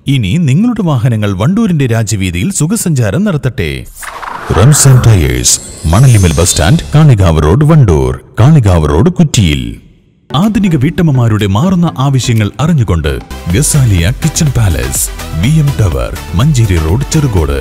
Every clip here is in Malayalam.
ഇനി നിങ്ങളുടെ വാഹനങ്ങൾ വണ്ടൂരിന്റെ രാജവീതിയിൽ സുഖസഞ്ചാരം നടത്തട്ടെ Ramzan tyres Manalimal bus stand Kalikavu road Wandoor Kalikavu road കുറ്റിയിൽ ആധുനിക വീട്ടമ്മമാരുടെ മാറുന്ന ആവശ്യങ്ങൾ അറിഞ്ഞുകൊണ്ട് Gazaliya kitchen palace B M tower Manjeri road Cherukode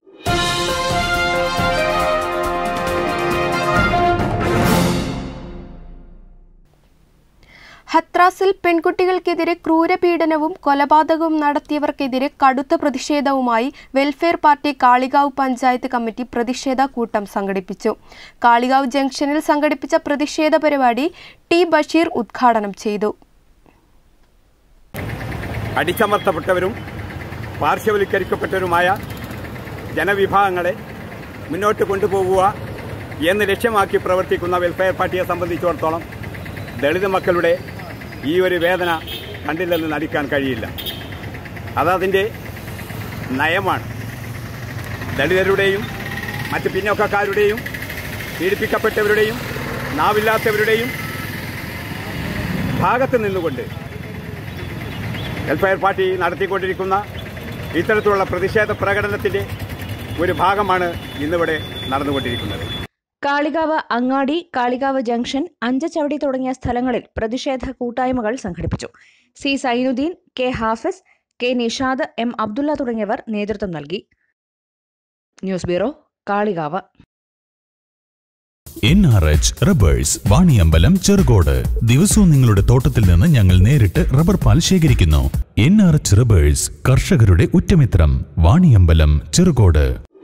ഹത്രാസിൽ പെൺകുട്ടികൾക്കെതിരെ ക്രൂരപീഡനവും കൊലപാതകവും നടത്തിയവർക്കെതിരെ കടുത്ത പ്രതിഷേധവുമായി welfare party Kalikavu panchayat committee പ്രതിഷേധ കൂട്ടം സംഘടിപ്പിച്ചു കാളികാവ് ജംഗ്ഷനിൽ സംഘടിപ്പിച്ച പ്രതിഷേധ പരിപാടി ടി ബഷീർ ഉദ്ഘാടനം ചെയ്തു അടിച്ചമർത്തപ്പെട്ടവരും പാർശ്വവൽക്കരിക്കപ്പെട്ടവരുമായ ജനവിഭാഗങ്ങളെ മുന്നോട്ട് കൊണ്ടുപോകുക എന്ന് ലക്ഷ്യമാക്കി പ്രവർത്തിക്കുന്ന വെൽഫെയർ പാർട്ടിയെ സംബന്ധിച്ചിടത്തോളം ദളിത് മക്കളുടെ ഈ ഒരു വേദന കണ്ടില്ലെന്ന് നടിക്കാൻ കഴിയില്ല അതതിൻ്റെ നയമാണ് ദളിതരുടെയും മറ്റ് പിന്നോക്കക്കാരുടെയും പീഡിപ്പിക്കപ്പെട്ടവരുടെയും നാവില്ലാത്തവരുടെയും ഭാഗത്ത് നിന്നുകൊണ്ട് വെൽഫെയർ പാർട്ടി നടത്തിക്കൊണ്ടിരിക്കുന്ന ഇത്തരത്തിലുള്ള പ്രതിഷേധ പ്രകടനത്തിന്റെ ഒരു ഭാഗമാണ് ഇന്നിവിടെ നടന്നുകൊണ്ടിരിക്കുന്നത് കാളികാവ് അങ്ങാടി കാളികാവ് ജംഗ്ഷൻ അഞ്ചച്ചവടി തുടങ്ങിയ സ്ഥലങ്ങളിൽ പ്രതിഷേധ കൂട്ടായ്മകൾ സംഘടിപ്പിച്ചു C Sainuddin K Hafiz K Nishad M Abdulla തുടങ്ങിയവർ നേതൃത്വം നൽകി news bureau Kalikavu N R H rubbers Vaniyambalam Cherukode ദിവസവും നിങ്ങളുടെ തോട്ടത്തിൽ നിന്ന് ഞങ്ങൾ നേരിട്ട് റബ്ബർ പാൽ ശേഖരിക്കുന്നു എൻ ആർ എച്ച് റബ്ബേഴ്സ് കർഷകരുടെ ഉറ്റമിത്രം വാണിയമ്പലം ചെറുകോട്